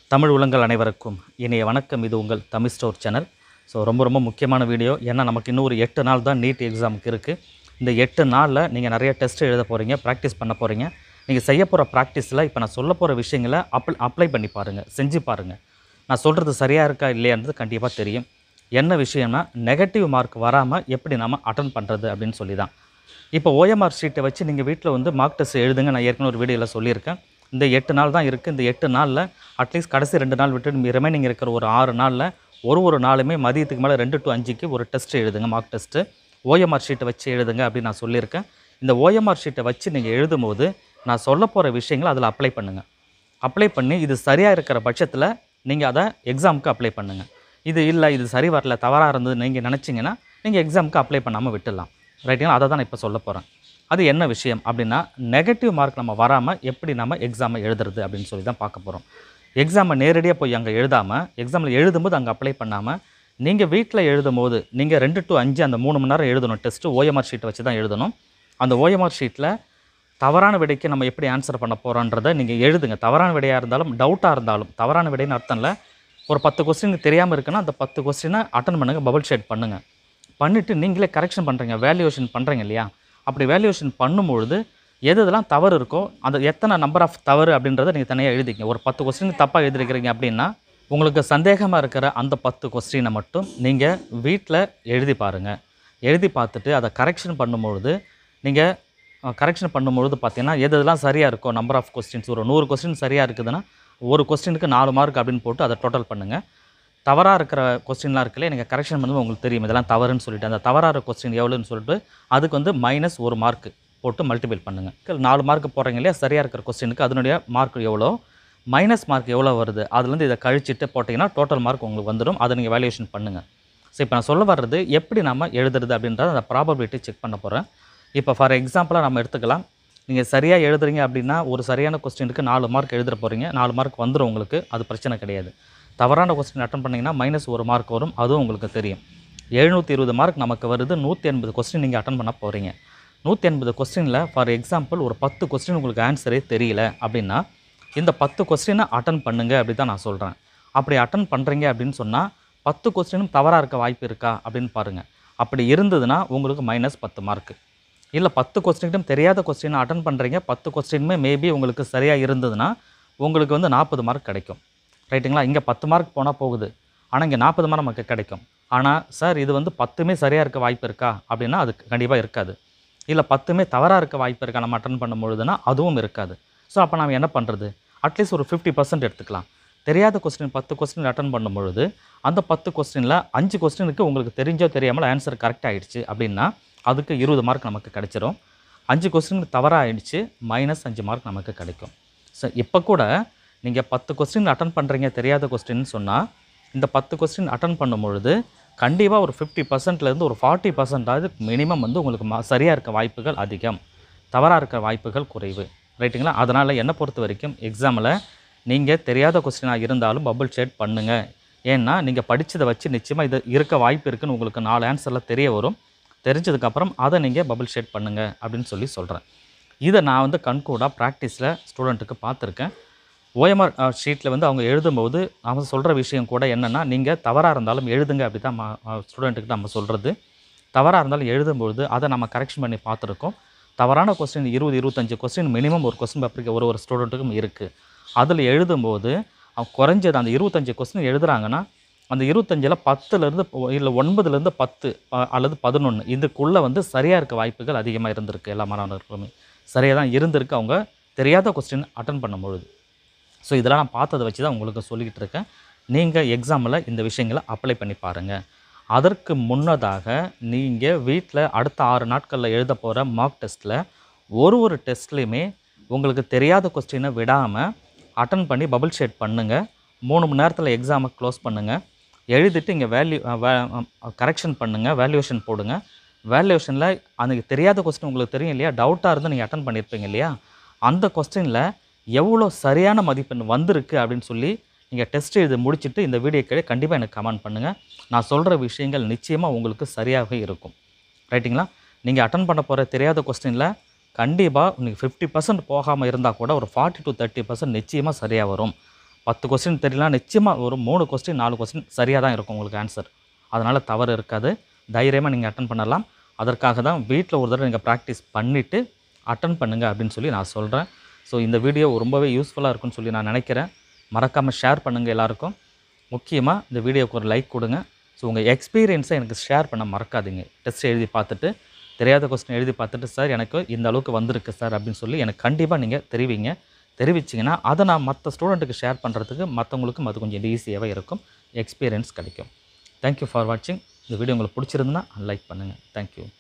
தமிழ் உலங்கள் அனைவருக்கும் இனிய வணக்கம் இது உங்கள் தமிழ் ஸ்டோர் சேனல் ஸோ ரொம்ப ரொம்ப முக்கியமான வீடியோ ஏன்னா நமக்கு இன்னும் ஒரு எட்டு நாள் தான் நீட் எக்ஸாமுக்கு இருக்குது இந்த எட்டு நாளில் நீங்கள் நிறைய டெஸ்ட் எழுத போகிறீங்க ப்ராக்டிஸ் பண்ண போகிறீங்க நீங்கள் செய்ய போகிற ப்ராக்டிஸில் இப்போ நான் சொல்ல போகிற விஷயங்களை அப்ளை அப்ளை பண்ணி பாருங்கள் செஞ்சு பாருங்கள் நான் சொல்கிறது சரியாக இருக்கா இல்லையான்றது கண்டிப்பாக தெரியும் என்ன விஷயம்னா நெகட்டிவ் மார்க் வராமல் எப்படி நம்ம அட்டன் பண்ணுறது அப்படின்னு சொல்லி தான் இப்போ ஓஎம்ஆர் ஷீட்டை வச்சு நீங்கள் வீட்டில் வந்து மார்க் டெஸ்ட் எழுதுங்க நான் ஏற்கனவே ஒரு வீடியோவில் சொல்லியிருக்கேன் இந்த எட்டு நாள் தான் இருக்குது இந்த எட்டு நாளில் அட்லீஸ்ட் கடைசி ரெண்டு நாள் விட்டு ரிமைனிங் இருக்கிற ஒரு ஆறு நாளில் ஒரு ஒரு நாளுமே மதியத்துக்கு மேலே ரெண்டு டு அஞ்சுக்கு ஒரு டெஸ்ட் எழுதுங்க மார்க் டெஸ்ட்டு ஓஎம்ஆர் ஷீட்டை வச்சு எழுதுங்க அப்படின்னு நான் சொல்லியிருக்கேன் இந்த ஓஎம்ஆர் ஷீட்டை வச்சு நீங்கள் எழுதும்போது நான் சொல்ல போகிற விஷயங்களை அதில் அப்ளை பண்ணுங்கள் அப்ளை பண்ணி இது சரியாக இருக்கிற பட்சத்தில் நீங்கள் அதை எக்ஸாமுக்கு அப்ளை பண்ணுங்கள் இது இல்லை இது சரி வரல தவறாக இருந்தது நீங்கள் நினச்சிங்கன்னா நீங்கள் எக்ஸாமுக்கு அப்ளை பண்ணாமல் விட்டுடலாம் ரைட்டுங்களா அதை தான் நான் இப்போ சொல்ல போகிறேன் அது என்ன விஷயம் அப்படின்னா நெகட்டிவ் மார்க் நம்ம வராமல் எப்படி நம்ம எக்ஸாமை எழுதுறது அப்படின்னு சொல்லி தான் பார்க்க போகிறோம் எக்ஸாமை நேரடியாக போய் அங்கே எழுதாமல் எக்ஸாமில் எழுதும்போது அங்கே அப்ளை பண்ணாமல் நீங்கள் வீட்டில் எழுதும் போது நீங்கள் ரெண்டு டு அஞ்சு அந்த மூணு மணி நேரம் எழுதணும் டெஸ்ட்டு ஓஎம்ஆர் ஷீட்டை வச்சு தான் எழுதணும் அந்த ஓஎம்ஆர் ஷீட்டில் தவறான விடைக்கு நம்ம எப்படி ஆன்சர் பண்ண போகிறோன்றதை நீங்கள் எழுதுங்க தவறான விடையாக இருந்தாலும் டவுட்டாக இருந்தாலும் தவறான விடைன்னு அர்த்தம் இல்லை ஒரு பத்து கொஸ்டின் தெரியாமல் இருக்குன்னா அந்த பத்து கொஸ்டினை அட்டன் பண்ணுங்கள் பபுள் ஷேட் பண்ணுங்கள் பண்ணிவிட்டு நீங்களே கரெக்ஷன் பண்ணுறீங்க வேல்யூவேஷன் பண்ணுறீங்க இல்லையா அப்படி வேல்யூவேஷன் பண்ணும்பொழுது எது இதெல்லாம் தவறு இருக்கோ அந்த எத்தனை நம்பர் ஆஃப் தவறு அப்படின்றத நீங்கள் தனியாக எழுதிங்க ஒரு பத்து கொஸ்டின் தப்பாக எழுதிருக்கிறீங்க அப்படின்னா உங்களுக்கு சந்தேகமாக இருக்கிற அந்த பத்து கொஸ்டினை மட்டும் நீங்கள் வீட்டில் எழுதி பாருங்கள் எழுதி பார்த்துட்டு அதை கரெக்ஷன் பண்ணும்பொழுது நீங்கள் கரெக்ஷன் பண்ணும்பொழுது பார்த்தீங்கன்னா எது எதெல்லாம் சரியாக இருக்கோ நம்பர் ஆஃப் கொஸ்டின்ஸ் ஒரு நூறு கொஸ்டின் சரியாக இருக்குதுன்னா ஒரு கொஸ்டினுக்கு நாலு மார்க் அப்படின்னு போட்டு அதை டோட்டல் பண்ணுங்கள் தவறாக இருக்கிற கொஸ்டின்லாம் இருக்குல்ல நீங்கள் கரெக்ஷன் பண்ணும்போது உங்களுக்கு தெரியும் இதெல்லாம் தவறுன்னு சொல்லிட்டு அந்த தவறாக இருக்கிற கொஸ்டின் எவ்வளோன்னு சொல்லிட்டு அதுக்கு வந்து மைனஸ் ஒரு மார்க் போட்டு மல்டிபிள் பண்ணுங்கள் நாலு மார்க் போடுறீங்க இல்லையா சரியாக இருக்கிற கொஸ்டினுக்கு அதனுடைய மார்க் எவ்வளோ மைனஸ் மார்க் எவ்வளோ வருது அதுலேருந்து இதை கழிச்சிட்டு போட்டிங்கன்னா டோட்டல் மார்க் உங்களுக்கு வந்துடும் அதை நீங்கள் வேல்யூவேஷன் பண்ணுங்கள் ஸோ இப்போ நான் சொல்ல வர்றது எப்படி நம்ம எழுதுறது அப்படின்றத அந்த ப்ராபபிலிட்டி செக் பண்ண போகிறேன் இப்போ ஃபார் எக்ஸாம்பிளாக நம்ம எடுத்துக்கலாம் நீங்கள் சரியாக எழுதுறீங்க அப்படின்னா ஒரு சரியான கொஸ்டினுக்கு நாலு மார்க் எழுதுற போகிறீங்க நாலு மார்க் வந்துடும் உங்களுக்கு அது பிரச்சனை கிடையாது தவறான கொஸ்டின் அட்டன் பண்ணிங்கன்னா மைனஸ் ஒரு மார்க் வரும் அதுவும் உங்களுக்கு தெரியும் எழுநூற்றி இருபது மார்க் நமக்கு வருது நூற்றி எண்பது கொஸ்டின் நீங்கள் அட்டன் பண்ண போகிறீங்க நூற்றி எண்பது கொஸ்டினில் ஃபார் எக்ஸாம்பிள் ஒரு பத்து கொஸ்டின் உங்களுக்கு ஆன்சரே தெரியல அப்படின்னா இந்த பத்து கொஸ்டினை அட்டன் பண்ணுங்க அப்படி தான் நான் சொல்கிறேன் அப்படி அட்டன் பண்ணுறீங்க அப்படின்னு சொன்னால் பத்து கொஸ்டினும் தவறாக இருக்க வாய்ப்பு இருக்கா அப்படின்னு பாருங்கள் அப்படி இருந்ததுன்னா உங்களுக்கு மைனஸ் பத்து மார்க்கு இல்லை பத்து கொஸ்டினும் தெரியாத கொஸ்டினை அட்டன் பண்ணுறீங்க பத்து கொஸ்டினுமே மேபி உங்களுக்கு சரியாக இருந்ததுன்னா உங்களுக்கு வந்து நாற்பது மார்க் கிடைக்கும் ரைட்டுங்களா இங்கே பத்து மார்க் போனால் போகுது ஆனால் இங்கே நாற்பது மார்க் நமக்கு கிடைக்கும் ஆனால் சார் இது வந்து பத்துமே சரியாக இருக்க வாய்ப்பு இருக்கா அப்படின்னா அது கண்டிப்பாக இருக்காது இல்லை பத்துமே தவறாக இருக்க வாய்ப்பு இருக்கா நம்ம அட்டன் பண்ணும் பொழுதுனா அதுவும் இருக்காது ஸோ அப்போ நம்ம என்ன பண்ணுறது அட்லீஸ்ட் ஒரு ஃபிஃப்டி பர்சன்ட் எடுத்துக்கலாம் தெரியாத கொஸ்டின் பத்து கொஸ்டின் அட்டன் பண்ணும் பொழுது அந்த பத்து கொஸ்டினில் அஞ்சு கொஸ்டினுக்கு உங்களுக்கு தெரிஞ்சோ தெரியாமல் ஆன்சர் கரெக்ட் ஆகிடுச்சு அப்படின்னா அதுக்கு இருபது மார்க் நமக்கு கிடைச்சிரும் அஞ்சு கொஸ்டினுக்கு தவறாக ஆயிடுச்சு மைனஸ் அஞ்சு மார்க் நமக்கு கிடைக்கும் ஸோ இப்போ கூட நீங்கள் பத்து கொஸ்டின் அட்டன் பண்ணுறீங்க தெரியாத கொஸ்டின்னு சொன்னால் இந்த பத்து கொஸ்டின் அட்டன் பண்ணும் பொழுது கண்டிப்பாக ஒரு ஃபிஃப்டி பர்சன்ட்லேருந்து ஒரு ஃபார்ட்டி பர்சன்டாவது மினிமம் வந்து உங்களுக்கு ம சரியாக இருக்க வாய்ப்புகள் அதிகம் தவறாக இருக்க வாய்ப்புகள் குறைவு ரைட்டுங்களா அதனால் என்னை பொறுத்த வரைக்கும் எக்ஸாமில் நீங்கள் தெரியாத கொஸ்டினாக இருந்தாலும் பபுள் ஷேட் பண்ணுங்கள் ஏன்னா நீங்கள் படித்ததை வச்சு நிச்சயமாக இது இருக்க வாய்ப்பு இருக்குன்னு உங்களுக்கு நாலு ஆன்சரில் தெரிய வரும் தெரிஞ்சதுக்கப்புறம் அதை நீங்கள் பபுள் ஷேட் பண்ணுங்கள் அப்படின்னு சொல்லி சொல்கிறேன் இதை நான் வந்து கண்கூடாக ப்ராக்டிஸில் ஸ்டூடெண்ட்டுக்கு பார்த்துருக்கேன் ஓஎம்ஆர் ஷீட்டில் வந்து அவங்க எழுதும்போது அவங்க சொல்கிற விஷயம் கூட என்னென்னா நீங்கள் தவறாக இருந்தாலும் எழுதுங்க அப்படி தான் ஸ்டூடெண்ட்டுக்கு நம்ம சொல்கிறது தவறாக இருந்தாலும் எழுதும்பொழுது அதை நம்ம கரெக்ஷன் பண்ணி பார்த்துருக்கோம் தவறான கொஸ்டின் இருபது இருபத்தஞ்சு கொஸ்டின் மினிமம் ஒரு கொஸ்டின் பேப்பருக்கு ஒரு ஒரு ஸ்டூடெண்ட்டுக்கும் இருக்குது அதில் எழுதும்போது அவங்க குறைஞ்சது அந்த இருபத்தஞ்சு கொஸ்டின் எழுதுறாங்கன்னா அந்த இருபத்தஞ்சில் பத்துலேருந்து இல்லை ஒன்பதுலேருந்து பத்து ப- அல்லது பதினொன்று இதுக்குள்ளே வந்து சரியாக இருக்க வாய்ப்புகள் அதிகமாக இருந்திருக்கு எல்லா மாணவர்களுமே சரியாக தான் இருந்திருக்கு அவங்க தெரியாத கொஸ்டின் அட்டன் பண்ணும்பொழுது ஸோ இதெல்லாம் நான் பார்த்ததை வச்சு தான் உங்களுக்கு சொல்லிக்கிட்டு இருக்கேன் நீங்கள் எக்ஸாமில் இந்த விஷயங்களை அப்ளை பண்ணி பாருங்கள் அதற்கு முன்னதாக நீங்கள் வீட்டில் அடுத்த ஆறு நாட்களில் எழுத போகிற மார்க் டெஸ்ட்டில் ஒரு ஒரு டெஸ்ட்லேயுமே உங்களுக்கு தெரியாத கொஸ்டினை விடாமல் அட்டன் பண்ணி பபுள் ஷேட் பண்ணுங்கள் மூணு மணி நேரத்தில் எக்ஸாமை க்ளோஸ் பண்ணுங்கள் எழுதிட்டு இங்கே வேல்யூ கரெக்ஷன் பண்ணுங்கள் வேல்யூவேஷன் போடுங்க வேல்யூவேஷனில் அந்த தெரியாத கொஸ்டின் உங்களுக்கு தெரியும் இல்லையா டவுட்டாக இருந்து நீங்கள் அட்டன் பண்ணியிருப்பீங்க இல்லையா அந்த கொஸ்டினில் எவ்வளோ சரியான மதிப்பெண் வந்திருக்கு அப்படின்னு சொல்லி நீங்கள் டெஸ்ட் எழுதி முடிச்சுட்டு இந்த வீடியோ கீழே கண்டிப்பாக எனக்கு கமெண்ட் பண்ணுங்கள் நான் சொல்கிற விஷயங்கள் நிச்சயமாக உங்களுக்கு சரியாகவே இருக்கும் ரைட்டுங்களா நீங்கள் அட்டன் பண்ண போகிற தெரியாத கொஸ்டினில் கண்டிப்பாக நீங்கள் ஃபிஃப்டி பர்சன்ட் போகாமல் இருந்தால் கூட ஒரு ஃபார்ட்டி டு தேர்ட்டி பர்சன்ட் நிச்சயமாக சரியாக வரும் பத்து கொஸ்டின் தெரியலாம் நிச்சயமாக ஒரு மூணு கொஸ்டின் நாலு கொஸ்டின் சரியாக தான் இருக்கும் உங்களுக்கு ஆன்சர் அதனால் தவறு இருக்காது தைரியமாக நீங்கள் அட்டன் பண்ணலாம் அதற்காக தான் வீட்டில் ஒரு தடவை நீங்கள் ப்ராக்டிஸ் பண்ணிவிட்டு அட்டன் பண்ணுங்க அப்படின்னு சொல்லி நான் சொல்கிறேன் ஸோ இந்த வீடியோ ரொம்பவே யூஸ்ஃபுல்லாக இருக்கும்னு சொல்லி நான் நினைக்கிறேன் மறக்காமல் ஷேர் பண்ணுங்கள் எல்லாருக்கும் முக்கியமாக இந்த வீடியோவுக்கு ஒரு லைக் கொடுங்க ஸோ உங்கள் எக்ஸ்பீரியன்ஸை எனக்கு ஷேர் பண்ண மறக்காதீங்க டெஸ்ட் எழுதி பார்த்துட்டு தெரியாத கொஸ்டின் எழுதி பார்த்துட்டு சார் எனக்கு இந்த அளவுக்கு வந்திருக்கு சார் அப்படின்னு சொல்லி எனக்கு கண்டிப்பாக நீங்கள் தெரிவிங்க தெரிவிச்சிங்கன்னா அதை நான் மற்ற ஸ்டூடெண்ட்டுக்கு ஷேர் பண்ணுறதுக்கு மற்றவங்களுக்கும் அது கொஞ்சம் ஈஸியாகவே இருக்கும் எக்ஸ்பீரியன்ஸ் கிடைக்கும் தேங்க்யூ ஃபார் வாட்சிங் இந்த வீடியோ உங்களுக்கு பிடிச்சிருந்துன்னா லைக் பண்ணுங்கள் தேங்க்யூ